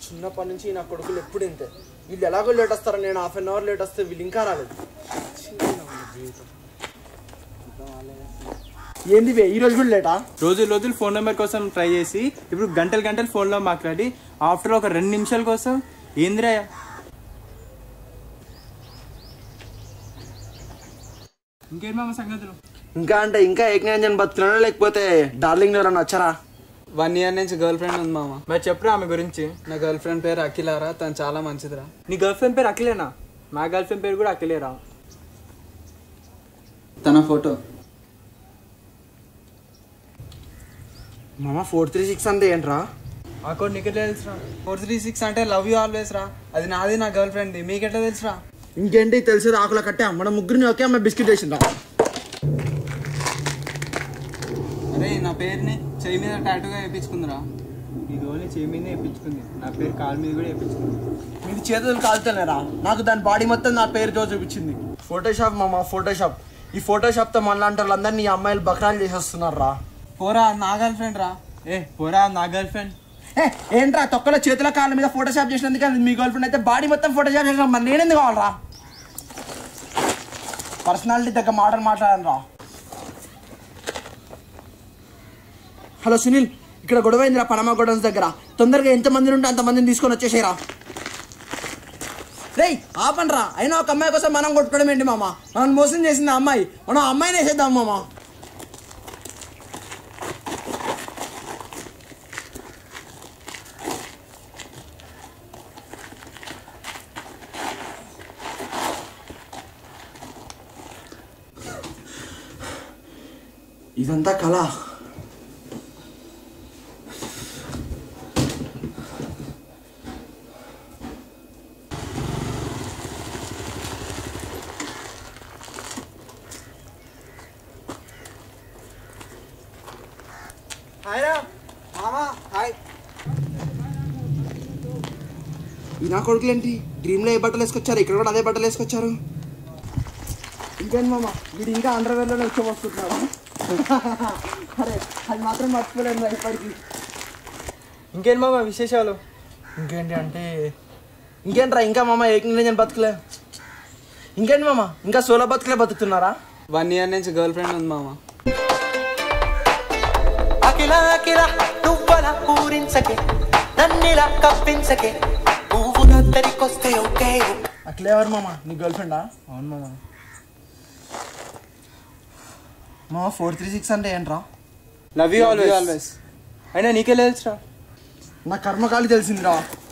చిన్నప్పటి నుంచి నా కొడుకులు ఎప్పుడు ఇంతే వీళ్ళు ఎలాగో లేట్ వస్తారో నేను హాఫ్ అన్ అవర్ లేట్ వస్తే వీళ్ళు ఇంకా రాలేదు ఛీ, నా జీవితం. ఏంది వే ఈ రోజు కూడా లేటా రోజు రోజులు ఫోన్ నెంబర్ కోసం ట్రై చేసి ఇప్పుడు గంటలు గంటలు ఫోన్లో మాట్లాడి ఆఫ్టర్ ఒక రెండు నిమిషాల కోసం ఏందిరా ఇంకేం మామ సంగతులు ఇంకా అంటే ఇంకా ఏకనాంజన్ బతుకున్నాడా లేకపోతే డార్లింగ్ ఎవరన్నా వచ్చారా వన్ ఇయర్ నుంచి గర్ల్ ఫ్రెండ్ ఉంది మామ మరి చెప్పురా ఆమె గురించి నా గర్ల్ ఫ్రెండ్ పేరు అఖిలారా తను చాలా మంచిదిరా నీ గర్ల్ ఫ్రెండ్ పేరు అఖిలేనా మా గర్ల్ ఫ్రెండ్ పేరు కూడా అఖిలేరా తన ఫోటో మామ ఫోర్ త్రీ సిక్స్ అంటే ఏంట్రా ఆ కోడ్ నీకెట్లా తెలుసురా ఫోర్ త్రీ సిక్స్ అంటే లవ్ యూ ఆల్వేస్ రా అది నాది నా గర్ల్ ఫ్రెండ్ మీకెట్లా తెలుసురా ఇంకేంటి తెలిసేది ఆకుల కట్టే మన ముగ్గురిని ఒకే అమ్మాయి బిస్కెట్ వేసిందా అరే నా పేరుని చెయ్యి మీద టాటూగా వేయించుకుందిరా ఇది ఓన్లీ చేయి మీదే వేయించుకుంది నా పేరు కాలు మీద కూడా వేయించుకుంది మీది చేతులు కాలుతలేరా నాకు దాని బాడీ మొత్తం నా పేరుతో చూపించింది ఫోటోషాప్ మామ ఫోటోషాప్ ఈ ఫోటోషాప్ తో మనలాంటి వాళ్ళందరినీ ఈ అమ్మాయిలు బకరాలు చేసేస్తున్నారు రా పోరా నా గర్ల్ ఫ్రెండ్ రా ఏ పోరా నా గర్ల్ ఫ్రెండ్ ఏ, ఏంట్రా తొక్కల చేతుల కాళ్ళ మీద ఫోటోషాప్ చేసినందుకే అది మీ గర్ల్ ఫ్రెండ్ అయితే బాడీ మొత్తం ఫోటోషాప్ చేసిన మరి నేనెందుకు కావాలరా పర్సనాలిటీ దగ్గర మాటలు మాట్లాడాను రా హలో సునీల్ ఇక్కడ గొడవ అయిందిరా పనమా గొడవన్స్ దగ్గర తొందరగా ఎంతమంది ఉంటే అంతమందిని తీసుకొని వచ్చేసేరా రేయ్ ఆపండ్రా అయినా ఒక అమ్మాయి కోసం మనం కొట్టుకోవడం ఏంటి మామ మనం మోసం చేసింది ఆ అమ్మాయి మనం ఆ అమ్మాయిని వేసేద్దాం మామ ఇదంతా కళ హాయ్ రా మామా హాయ్ ఈ నా కొడుకులేంటి డ్రీమ్లో ఏ బట్టలు వేసుకొచ్చారు ఇక్కడ కూడా అదే బట్టలు వేసుకొచ్చారు ఇంకేంటి మామ వీడు ఇంకా అండర్వేర్లోనే వచ్చి వస్తున్నాడు అరే అది మాత్రం మర్చిపోలేను రా ఇప్పటికి ఇంకేం మామ విశేషాలు ఇంకేంటి అంటే ఇంకేంట్రా ఇంకా మామ ఏకనిరంజన్ బతుకులే ఇంకేంటి మామ ఇంకా సోలో బతుకులే బతుకుతున్నారా వన్ ఇయర్ నుంచి గర్ల్ ఫ్రెండ్ ఉంది మామ అఖిల అఖిల నువ్వలా పూరించకే నన్నిలా కప్పించకే నువ్వు నా దగ్గరికొస్తే ఒకే అట్లే ఎవరు మామ నీ గర్ల్ ఫ్రెండా అవును మామ మామ ఫోర్ త్రీ సిక్స్ అంటే ఏంట్రా love you Love you always always. అయినా నీకే తెలుసురా నా కర్మకాలి తెలిసిందిరా